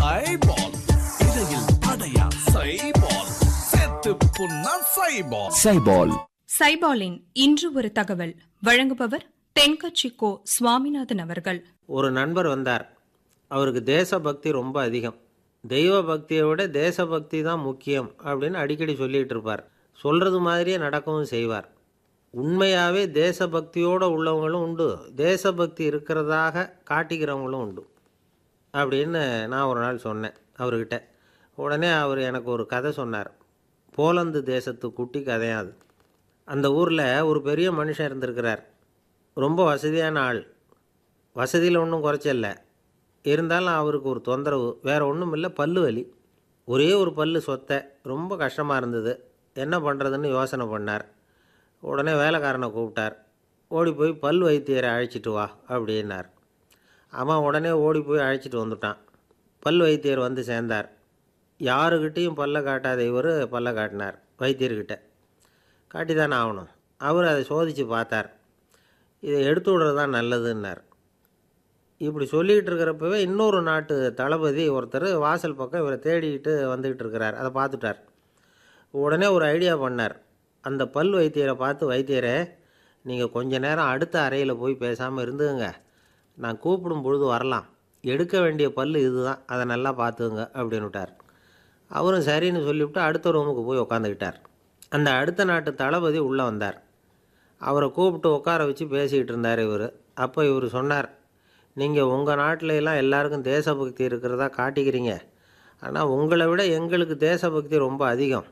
சைபால் இடையில் அடையா சைபால் செத்து புண்ணா சைபால் சைபால் சைபாலின் இன்று ஒரு தகவல் வழங்குபவர் தென்கட்சி கோ சுவாமிநாதன் அவர்கள் ஒரு நண்பர் வந்தார் அவருக்கு தேசபக்தி ரொம்ப அதிகம் தெய்வ பக்தியை விட தேசபக்தி தான் முக்கியம் அப்படின்னு அடிக்கடி சொல்லிகிட்டு இருப்பார் சொல்கிறது மாதிரியே நடக்கவும் செய்வார் உண்மையாகவே தேசபக்தியோடு உள்ளவங்களும் உண்டு தேசபக்தி இருக்கிறதாக காட்டிக்கிறவங்களும் உண்டு அப்படின்னு நான் ஒரு நாள் சொன்னேன் அவர்கிட்ட உடனே அவர் எனக்கு ஒரு கதை சொன்னார் போலந்து தேசத்து குட்டி கதையாக அது அந்த ஊரில் ஒரு பெரிய மனுஷன் இருந்திருக்கிறார் ரொம்ப வசதியான ஆள் வசதியில் ஒன்றும் குறைச்சல்ல இருந்தாலும் அவருக்கு ஒரு தொந்தரவு வேறு ஒன்றும் இல்லை பல்லு வலி ஒரே ஒரு பல்லு சொத்தை ரொம்ப கஷ்டமாக இருந்தது என்ன பண்ணுறதுன்னு யோசனை பண்ணார் உடனே வேலைக்காரனை கூப்பிட்டார் ஓடி போய் பல் வைத்தியரை அழைச்சிட்டு வா அப்படின்னார் அவன் உடனே ஓடி போய் அழைச்சிட்டு வந்துட்டான் பல் வைத்தியர் வந்து சேர்ந்தார் யாருக்கிட்டேயும் பல்ல காட்டாத இவர் பல்ல காட்டினார் வைத்தியர்கிட்ட காட்டி தானே ஆகணும் அவர் அதை சோதித்து பார்த்தார் இதை எடுத்து விடுறது தான் நல்லதுன்னார் இப்படி சொல்லிக்கிட்டு இருக்கிறப்பவே இன்னொரு நாட்டு தளபதி ஒருத்தர் வாசல் பக்கம் இவரை தேடிக்கிட்டு வந்துக்கிட்டு இருக்கிறார் அதை பார்த்துட்டார் உடனே ஒரு ஐடியா பண்ணார் அந்த பல் வைத்தியரை பார்த்து வைத்தியரே நீங்கள் கொஞ்ச நேரம் அடுத்த அறையில் போய் பேசாமல் இருந்துங்க நான் கூப்பிடும் பொழுது வரலாம் எடுக்க வேண்டிய பல் இதுதான் அதை நல்லா பார்த்துங்க அப்படின்னு விட்டார் அவரும் சரின்னு சொல்லிவிட்டு அடுத்த ரூமுக்கு போய் உட்காந்துக்கிட்டார் அந்த அடுத்த நாட்டு தளபதி உள்ளே வந்தார் அவரை கூப்பிட்டு உட்கார வச்சு பேசிக்கிட்டு இருந்தார் இவர் அப்போ இவர் சொன்னார் நீங்கள் உங்கள் நாட்டில எல்லாம் எல்லாருக்கும் தேசபக்தி இருக்கிறதா காட்டிக்கிறீங்க ஆனால் உங்களை விட எங்களுக்கு தேசபக்தி ரொம்ப அதிகம்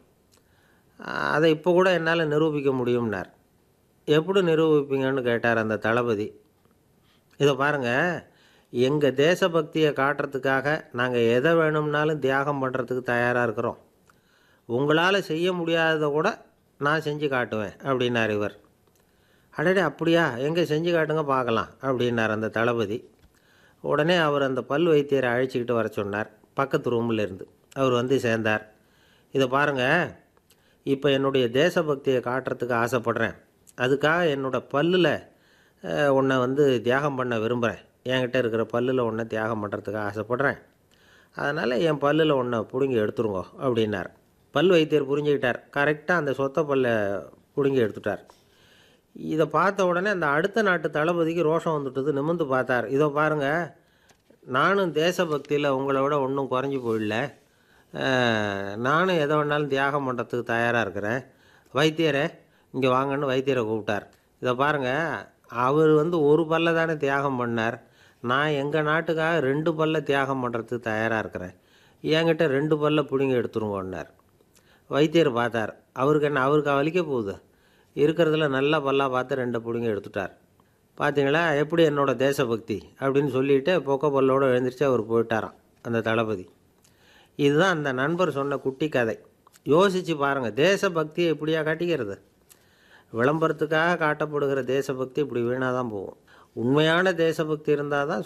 ஆஹ் அதை இப்போ கூட என்னால் நிரூபிக்க முடியும்னார் எப்படி நிரூபிப்பீங்கன்னு கேட்டார் அந்த தளபதி இதை பாருங்கள் எங்கள் தேசபக்தியை காட்டுறதுக்காக நாங்கள் எதை வேணும்னாலும் தியாகம் பண்ணுறதுக்கு தயாராக இருக்கிறோம் உங்களால் செய்ய முடியாததை கூட நான் செஞ்சு காட்டுவேன் அப்படின்னார் இவர் அடடே அப்படியா எங்கே செஞ்சு காட்டுங்க பார்க்கலாம் அப்படின்னார் அந்த தளபதி உடனே அவர் அந்த பல் வைத்தியரை அழைச்சிக்கிட்டு வர சொன்னார் பக்கத்து ரூமில் இருந்து அவர் வந்து சேர்ந்தார் இதை பாருங்கள் இப்போ என்னுடைய தேசபக்தியை காட்டுறதுக்கு ஆசைப்படுறேன் அதுக்காக என்னோட பல்லில் உன்னை வந்து தியாகம் பண்ண விரும்புகிறேன் என்கிட்ட இருக்கிற பல்லில் ஒன்றை தியாகம் பண்ணுறதுக்கு ஆசைப்படுறேன் அதனால் என் பல்லில் ஒன்றை பிடுங்கி எடுத்துருங்கோ அப்படின்னார் பல் வைத்தியர் புரிஞ்சுக்கிட்டார் கரெக்டாக அந்த சொத்த பல்லை பிடுங்கி எடுத்துட்டார் இதை பார்த்த உடனே அந்த அடுத்த நாட்டு தளபதிக்கு ரோஷம் வந்துட்டது நிமிர்ந்து பார்த்தார் இதோ பாருங்கள் நானும் தேசபக்தியில் உங்களை விட ஒன்றும் குறைஞ்சி போயிடல அஹ், நானும் எதை வேணாலும் தியாகம் பண்ணுறதுக்கு தயாராக இருக்கிறேன் வைத்தியரே இங்கே வாங்கன்னு வைத்தியரை கூப்பிட்டார் இதை பாருங்கள் அவர் வந்து ஒரு பல்ல தானே தியாகம் பண்ணார் நான் எங்கள் நாட்டுக்காக ரெண்டு பல்ல தியாகம் பண்ணுறதுக்கு தயாராக இருக்கிறேன் என்கிட்ட ரெண்டு பல்ல பிடுங்கி எடுத்துருங்கன்னார் வைத்தியர் பார்த்தார் அவருக்கு என்ன அவருக்கு வலிக்க போகுது இருக்கிறதுல நல்ல பல்லாக பார்த்து ரெண்டை பிடுங்கி எடுத்துட்டார் பார்த்தீங்களா எப்படி என்னோட தேசபக்தி அப்படின்னு சொல்லிட்டு பொக்க பல்லோடு எழுந்திரிச்சு அவர் போயிட்டாராம் அந்த தளபதி இதுதான் அந்த நண்பர் சொன்ன குட்டி கதை யோசித்து பாருங்கள் தேசபக்தியை எப்படியா காட்டிக்கிறது விளம்பரத்துக்காக காட்டப்படுகிற தேசபக்தி இப்படி வீணாக தான் போகும் உண்மையான தேசபக்தி இருந்தால் தான்